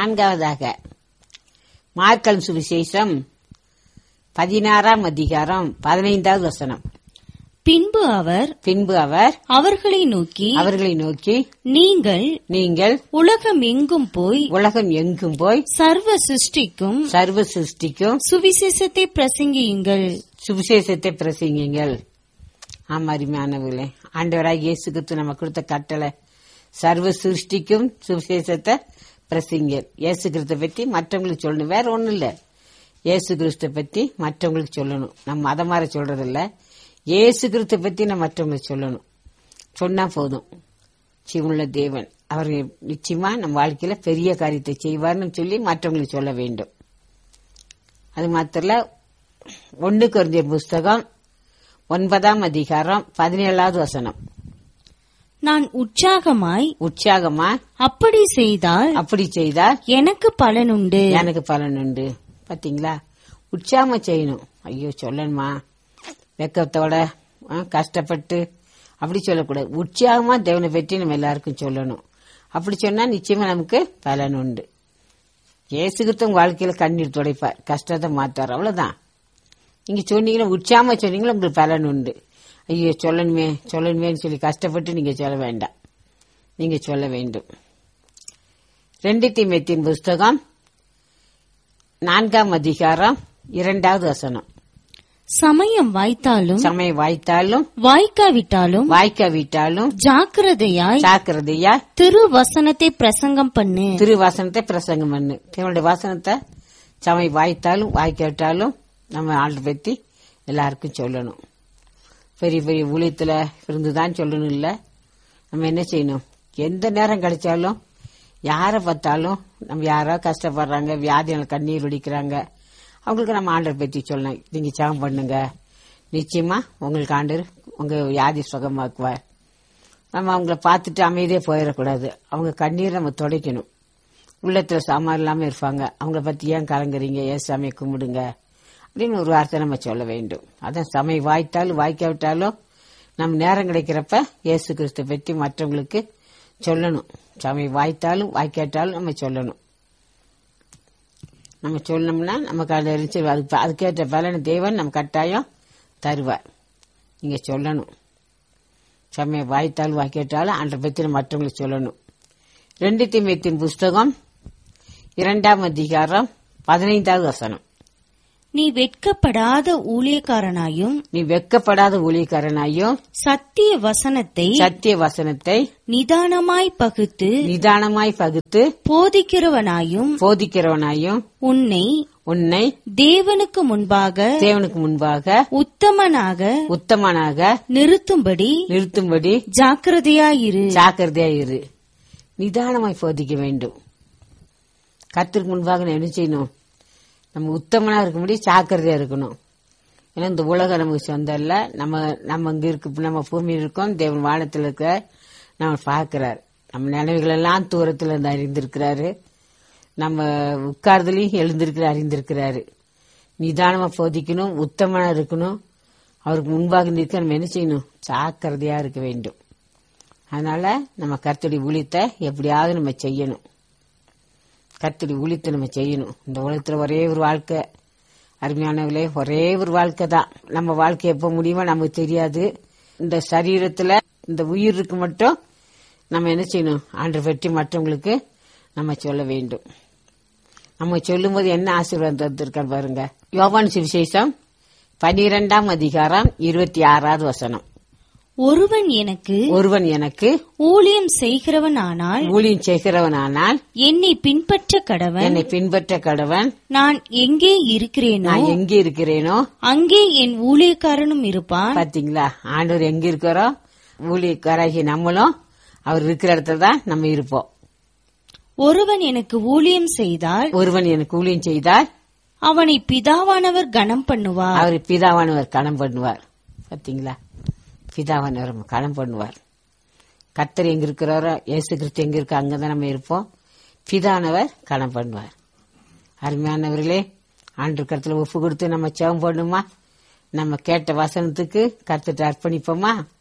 நான்காவதாக மார்க்கல் சுவிசேஷம் பதினாறாம் அதிகாரம் பதினைந்தாவது வசனம் பின்பு அவர் பின்பு அவர் அவர்களை நோக்கி அவர்களை நோக்கி நீங்கள் நீங்கள் உலகம் எங்கும் போய் உலகம் எங்கும் போய் சர்வ சிருஷ்டிக்கும் சர்வ சிருஷ்டிக்கும் சுவிசேஷத்தை பிரசங்கியுங்கள் சுவிசேஷத்தை பிரசங்கிங்கள் ஆமா அருமையானவர்களே ஆண்டவராக இயேசு கிறிஸ்து நம்ம கொடுத்த கட்டளை சர்வ சிருஷ்டிக்கும் சுவிசேஷத்தை பிரசங்கர் இயேசு கிறிஸ்த பத்தி மற்றவங்களுக்கு சொல்லணும் வேற ஒண்ணும் இல்ல இயேசு கிறிஸ்த பத்தி மற்றவங்களுக்கு சொல்லணும் நம்ம மதம் மாற சொல்றது இல்ல இயேசு கிறிஸ்த பத்தி நம்ம மற்றவங்களுக்கு சொல்லணும் சொன்னா போதும் சிவனுள்ள தேவன் அவர் நிச்சயமா நம்ம வாழ்க்கையில பெரிய காரியத்தை செய்வார்னு சொல்லி மற்றவங்களுக்கு சொல்ல வேண்டும் அது மாத்திரல ஒன்னு குறைஞ்ச புஸ்தகம் ஒன்பதாம் அதிகாரம் பதினேழாவது வசனம் நான் உற்சாகமாய் உற்சாகமா அப்படி செய்தால் அப்படி செய்தால் எனக்கு பலனுண்டு எனக்கு பலன் உண்டு பாத்தீங்களா உற்சாகமா செய்யணும் ஐயோ சொல்லணுமா வெக்கத்தோட ஆ, கஷ்டப்பட்டு அப்படி சொல்லக்கூடாது உற்சாகமா தேவனை பற்றி நம்ம எல்லாருக்கும் சொல்லணும் அப்படி சொன்னா நிச்சயமா நமக்கு பலன் உண்டு இயேசுகிட்ட உங்க வாழ்க்கையில கண்ணீர் துடைப்பார் கஷ்டத்தை மாத்தார் அவ்வளவுதான் நீங்க சொன்னீங்கன்னா உற்சாகமா சொன்னீங்களா உங்களுக்கு பலன் உண்டு ஐயோ சொல்லணுமே சொல்லணுமேன்னு சொல்லி கஷ்டப்பட்டு நீங்க சொல்ல வேண்டாம் நீங்க சொல்ல வேண்டும் ரெண்டு தீமைத்தின் புஸ்தகம் நான்காம் அதிகாரம் இரண்டாவது வசனம் சமயம் வாய்த்தாலும் சமயம் வாய்த்தாலும் வாய்க்காவிட்டாலும் வாய்க்காவிட்டாலும் ஜாக்கிரதையாய் ஜாக்கிரதையா திரு வசனத்தை பிரசங்கம் பண்ணு திருவாசனத்தை பிரசங்கம் பண்ணு தேவனுடைய வாசனத்தை சமயம் வாய்த்தாலும் வாய்க்காவிட்டாலும் நம்ம ஆள் பத்தி எல்லாருக்கும் சொல்லணும் பெரிய பெரிய ஊழியத்துல இருந்துதான் சொல்லணும் இல்ல நம்ம என்ன செய்யணும் எந்த நேரம் கிடைச்சாலும் யாரை பார்த்தாலும் நம்ம யாரோ கஷ்டப்படுறாங்க வியாதியால் கண்ணீர் வடிக்கிறாங்க அவங்களுக்கு நம்ம ஆண்டர் பத்தி சொல்லணும் நீங்க ஜெபம் பண்ணுங்க நிச்சயமா உங்களுக்கு ஆண்டர் உங்க வியாதி சுகமாக்குவார் நம்ம அவங்கள பார்த்துட்டு அமைதியே போயிடக்கூடாது அவங்க கண்ணீர் நம்ம துடைக்கணும் உள்ளத்துல சாமான் இல்லாம இருப்பாங்க அவங்கள பத்தி ஏன் கலங்குறீங்க ஏன் சாமியை கும்பிடுங்க அப்படின்னு ஒரு வார்த்தை நம்ம சொல்ல வேண்டும் அதான் சமயம் வாய்த்தாலும் வாய்க்காவிட்டாலும் நம்ம நேரம் கிடைக்கிறப்ப இயேசு கிறிஸ்து பற்றி மற்றவங்களுக்கு சொல்லணும் சமயம் வாய்த்தாலும் வாய்க்காட்டாலும் நம்ம சொல்லணும் நம்ம சொன்னோம்னா நமக்கு அதை இருந்துச்சு அதுக்கு அதுக்கேற்ற பலனை தேவன் நம்ம கட்டாயம் தருவார் நீங்க சொல்லணும் சமயம் வாய்த்தாலும் வாய்க்காட்டாலும் அன்றை பற்றி நம்ம மற்றவங்களுக்கு சொல்லணும் ரெண்டு தீமையத்தின் புஸ்தகம் இரண்டாம் அதிகாரம் பதினைந்தாவது வசனம் நீ வெட்கப்படாத ஊழியக்காரனாயும் நீ வெக்கப்படாத ஊழியக்காரனாயும் சத்திய வசனத்தை சத்திய வசனத்தை நிதானமாய் பகுத்து நிதானமாய் பகுத்து போதிக்கிறவனாயும் போதிக்கிறவனாயும் உன்னை உன்னை தேவனுக்கு முன்பாக தேவனுக்கு முன்பாக உத்தமனாக உத்தமனாக நிறுத்தும்படி நிறுத்தும்படி ஜாக்கிரதையாயிரு ஜாக்கிரதையா இரு நிதானமாய் போதிக்க வேண்டும் கத்திற்கு முன்பாக நான் என்ன செய்யணும் நம்ம உத்தமனா இருக்கும்படி ஜாக்கிரதையா இருக்கணும் ஏன்னா இந்த உலகம் நமக்கு சொந்தம் இல்ல நம்ம நம்ம இங்க இருக்கு நம்ம பூமியில் இருக்கோம் தேவன் வானத்தில் இருக்க நம்ம பார்க்கிறார் நம்ம நினைவுகள் எல்லாம் தூரத்துல இருந்து அறிந்திருக்கிறாரு நம்ம உட்கார்தலையும் எழுந்திருக்கிற அறிந்திருக்கிறாரு நிதானமா போதிக்கணும் உத்தமனா இருக்கணும் அவருக்கு முன்பாக நிற்க நம்ம என்ன செய்யணும் ஜாக்கிரதையா இருக்க வேண்டும் அதனால நம்ம கர்த்தடி ஊழியத்தை எப்படியாவது நம்ம செய்யணும் கர்த்தடி ஊழியத்தை நம்ம செய்யணும் இந்த உலகத்துல ஒரே ஒரு வாழ்க்கை அருமையானவர்களே ஒரே ஒரு வாழ்க்கை தான் நம்ம வாழ்க்கை எப்ப முடியுமோ நமக்கு தெரியாது இந்த சரீரத்துல இந்த உயிருக்கு மட்டும் நம்ம என்ன செய்யணும் ஆண்டு பற்றி மற்றவங்களுக்கு நம்ம சொல்ல வேண்டும் நம்ம சொல்லும்போது என்ன ஆசீர்வாதம் தந்திருக்கார் பாருங்க யோவான் சுவிசேஷம் பனிரெண்டாம் அதிகாரம் இருபத்தி ஆறாவது வசனம் ஒருவன் எனக்கு ஒருவன் எனக்கு ஊழியம் செய்கிறவனானால் ஊழியம் செய்கிறவனானால் என்னை பின்பற்ற கடவன் என்னை பின்பற்ற கடவன் நான் எங்கே இருக்கிறேனோ நான் எங்க இருக்கிறேனோ அங்கே என் ஊழியக்காரனும் இருப்பான் பாத்தீங்களா ஆண்டவர் எங்க இருக்கிறோம் ஊழியக்காராகி நம்மளும் அவர் இருக்கிற இடத்துல தான் நம்ம இருப்போம் ஒருவன் எனக்கு ஊழியம் செய்தால் ஒருவன் எனக்கு ஊழியம் செய்தால் அவனை பிதாவானவர் கனம் பண்ணுவார் அவர் பிதாவானவர் கணம் பண்ணுவார் பாத்தீங்களா பிதாவானவர் கணம் பண்ணுவார் கத்தர் எங்க இருக்கிறாரோ இயேசு கிறிஸ்து எங்க இருக்கோ அங்கதான் நம்ம இருப்போம் பிதானவர் கணம் பண்ணுவார் அருமையானவர்களே ஆண்டு கருத்துல ஒப்பு கொடுத்து நம்ம செவம் பண்ணுமா நம்ம கேட்ட வசனத்துக்கு கருத்துட்டு அர்ப்பணிப்போமா